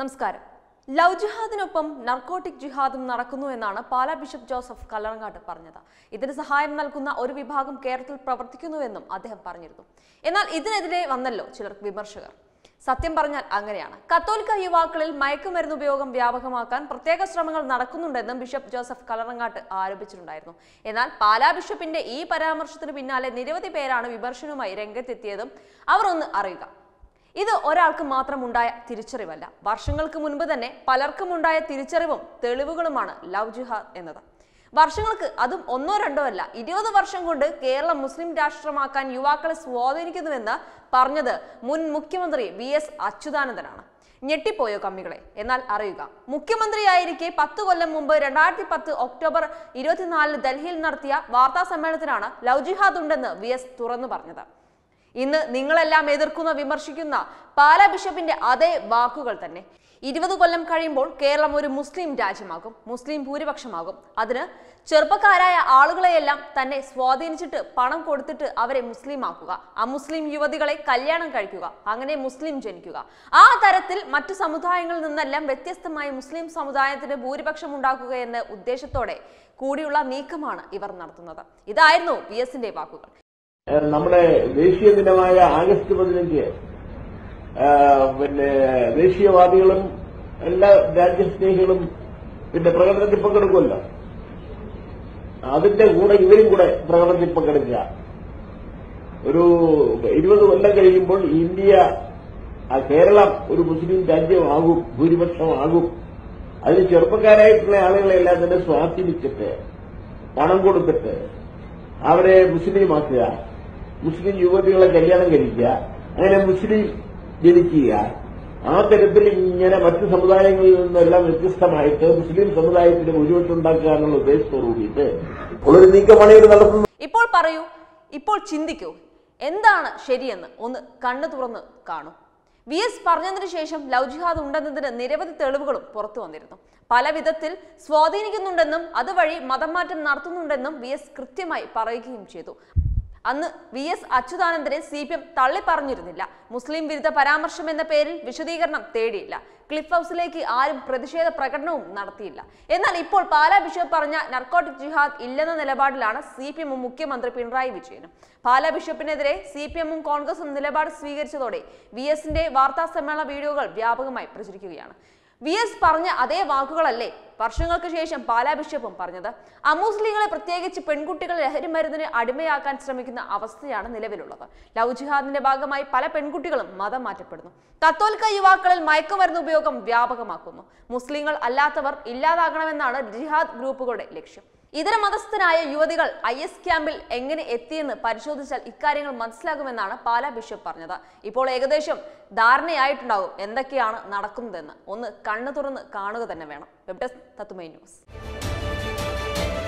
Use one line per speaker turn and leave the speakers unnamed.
നമസ്കാരം love ജിഹാദിനൊപ്പം narcotic ജിഹാദും നടക്കുന്നു എന്നാണ് പാലാ ബിഷപ്പ് ജോസഫ് കല്ലറങ്ങാട്ട് പറഞ്ഞത് ഇതിന് സഹായം നൽകുന്ന ഒരു വിഭാഗം കേരളത്തിൽ പ്രവർത്തിക്കുന്നുവെന്നും അദ്ദേഹം പറഞ്ഞിരുന്നു എന്നാൽ ഇതിനെതിരെ വന്നല്ലോ ചിലർ വിമർശകർ സത്യം പറഞ്ഞാൽ അങ്ങനെയാണ് കത്തോലിക്ക യുവാക്കളിൽ മയക്കുമരുന്ന് ഉപയോഗം വ്യാപകമാക്കാൻ പ്രത്യേക ശ്രമങ്ങൾ നടക്കുന്നുണ്ടെന്നും ബിഷപ്പ് ജോസഫ് കലറങ്ങാട്ട് ആരോപിച്ചിട്ടുണ്ടായിരുന്നു എന്നാൽ പാലാ ബിഷപ്പിന്റെ ഈ പരാമർശത്തിന് പിന്നാലെ നിരവധി പേരാണ് വിമർശനവുമായി രംഗത്തെത്തിയതും അവർ ഒന്ന് അറിയുക ഇത് ഒരാൾക്ക് മാത്രം ഉണ്ടായ തിരിച്ചറിവല്ല വർഷങ്ങൾക്ക് മുൻപ് തന്നെ പലർക്കും ഉണ്ടായ തിരിച്ചറിവും തെളിവുകളുമാണ് ലവ് ജിഹാദ് എന്നത് വർഷങ്ങൾക്ക് അതും ഒന്നോ രണ്ടോ അല്ല ഇരുപത് വർഷം കൊണ്ട് കേരളം മുസ്ലിം രാഷ്ട്രമാക്കാൻ യുവാക്കളെ സ്വാധീനിക്കുന്നുവെന്ന് പറഞ്ഞത് മുൻ മുഖ്യമന്ത്രി വി എസ് അച്യുതാനന്ദനാണ് ഞെട്ടിപ്പോയോ കമ്മികളെ എന്നാൽ അറിയുക മുഖ്യമന്ത്രിയായിരിക്കെ പത്ത് കൊല്ലം മുമ്പ് രണ്ടായിരത്തി പത്ത് ഒക്ടോബർ ഇരുപത്തിനാലിന് ഡൽഹിയിൽ നടത്തിയ വാർത്താ സമ്മേളനത്തിലാണ് ലവ് ജിഹാദ് ഉണ്ടെന്ന് വി എസ് തുറന്നു പറഞ്ഞത് ഇന്ന് നിങ്ങളെല്ലാം എതിർക്കുന്ന വിമർശിക്കുന്ന പാലാ ബിഷപ്പിന്റെ അതേ വാക്കുകൾ തന്നെ ഇരുപത് കൊല്ലം കഴിയുമ്പോൾ കേരളം ഒരു മുസ്ലിം രാജ്യമാകും മുസ്ലിം ഭൂരിപക്ഷമാകും അതിന് ചെറുപ്പക്കാരായ ആളുകളെയെല്ലാം തന്നെ സ്വാധീനിച്ചിട്ട് പണം കൊടുത്തിട്ട് അവരെ മുസ്ലിം ആക്കുക അമുസ്ലിം യുവതികളെ കല്യാണം കഴിക്കുക അങ്ങനെ മുസ്ലിം ജനിക്കുക ആ തരത്തിൽ മറ്റു സമുദായങ്ങളിൽ നിന്നെല്ലാം വ്യത്യസ്തമായി മുസ്ലിം സമുദായത്തിന് ഭൂരിപക്ഷം ഉണ്ടാക്കുക എന്ന ഉദ്ദേശത്തോടെ കൂടിയുള്ള നീക്കമാണ് ഇവർ നടത്തുന്നത് ഇതായിരുന്നു വി എസിന്റെ വാക്കുകൾ
ഏഹ് നമ്മുടെ ദേശീയ ദിനമായ ആഗസ്റ്റ് പതിനഞ്ച് ഏഹ് പിന്നെ ദേശീയവാദികളും എല്ലാ രാജ്യസ്നേഹികളും പിന്നെ പ്രകടനത്തിൽ പങ്കെടുക്കുമല്ലോ അതിന്റെ കൂടെ ഇവരും കൂടെ പ്രകടനത്തിൽ പങ്കെടുക്കുക ഒരു ഇരുപത് കൊല്ലം കഴിയുമ്പോൾ ഇന്ത്യ ആ കേരളം ഒരു മുസ്ലിം രാജ്യമാകും ഭൂരിപക്ഷമാകും അതിന് ചെറുപ്പക്കാരായിട്ടുള്ള ആളുകളെല്ലാം തന്നെ സ്വാധീനിച്ചിട്ട് പണം കൊടുത്തിട്ട് അവരെ മുസ്ലിമാക്കുക മുസ്ലിം യുവതികളെ കല്യാണം കഴിക്കുക അങ്ങനെ മുസ്ലിം ജനിക്കുക ആ തരത്തിൽ ഇങ്ങനെ മറ്റു സമുദായങ്ങളിൽ നിന്നെല്ലാം വ്യത്യസ്തമായിട്ട് മുസ്ലിം സമുദായത്തിന് ഭൂരിപക്ഷം ഉണ്ടാക്കുക എന്നുള്ള ഉദ്ദേശത്തോടു കൂടിയിട്ട് ഉള്ളൊരു നീക്കമാണ് ഇവർ നടത്തുന്നത്
ഇപ്പോൾ പറയൂ ഇപ്പോൾ ചിന്തിക്കൂ എന്താണ് ശരിയെന്ന് ഒന്ന് കണ്ണു തുറന്ന് കാണൂ വി എസ് പറഞ്ഞതിന് ശേഷം ലവ് ജിഹാദ് ഉണ്ടെന്നതിന് നിരവധി തെളിവുകളും പുറത്തു വന്നിരുന്നു പല വിധത്തിൽ സ്വാധീനിക്കുന്നുണ്ടെന്നും അതുവഴി മതം മാറ്റം നടത്തുന്നുണ്ടെന്നും വി എസ് കൃത്യമായി പറയുകയും ചെയ്തു അന്ന് വി എസ് അച്യുതാനന്ദനെ സി പി എം തള്ളി പറഞ്ഞിരുന്നില്ല മുസ്ലിം വിരുദ്ധ പരാമർശം എന്ന പേരിൽ വിശദീകരണം തേടിയില്ല ക്ലിഫ് ഹൗസിലേക്ക് ആരും പ്രതിഷേധ പ്രകടനവും നടത്തിയില്ല എന്നാൽ ഇപ്പോൾ പാലാ ബിഷപ്പ് പറഞ്ഞ നർക്കോട്ടിക് ജിഹാദ് ഇല്ലെന്ന നിലപാടിലാണ് സി പി എമ്മും മുഖ്യമന്ത്രി പിണറായി വിജയനും പാലാ ബിഷപ്പിനെതിരെ സി പി എമ്മും കോൺഗ്രസും നിലപാട് സ്വീകരിച്ചതോടെ വി എസിന്റെ വാർത്താ സമ്മേളന വീഡിയോകൾ വ്യാപകമായി പ്രചരിക്കുകയാണ് വി എസ് പറഞ്ഞ അതേ വാക്കുകളല്ലേ വർഷങ്ങൾക്ക് ശേഷം പാലാ ബിഷപ്പും പറഞ്ഞത് അമുസ്ലിങ്ങളെ പ്രത്യേകിച്ച് പെൺകുട്ടികളെ ലഹരി മരുന്നിന് അടിമയാക്കാൻ ശ്രമിക്കുന്ന അവസ്ഥയാണ് നിലവിലുള്ളത് ലവ് ജിഹാദിന്റെ ഭാഗമായി പല പെൺകുട്ടികളും മതം മാറ്റപ്പെടുന്നു കത്തോലിക്ക യുവാക്കളിൽ മയക്കുമരുന്ന് ഉപയോഗം വ്യാപകമാക്കുന്നു മുസ്ലിങ്ങൾ അല്ലാത്തവർ ഇല്ലാതാകണമെന്നാണ് ജിഹാദ് ഗ്രൂപ്പുകളുടെ ലക്ഷ്യം ഇതര മതസ്ഥരായ യുവതികൾ ഐ എസ് ക്യാമ്പിൽ എങ്ങനെ എത്തിയെന്ന് പരിശോധിച്ചാൽ ഇക്കാര്യങ്ങൾ മനസ്സിലാകുമെന്നാണ് പാലാ ബിഷപ്പ് പറഞ്ഞത് ഇപ്പോൾ ഏകദേശം ധാരണയായിട്ടുണ്ടാകും എന്തൊക്കെയാണ് നടക്കുന്നതെന്ന് ഒന്ന് കണ്ണു തുറന്ന് കാണുക തന്നെ വേണം വെബ് ഡെസ്ക് തത്തുമൈ ന്യൂസ്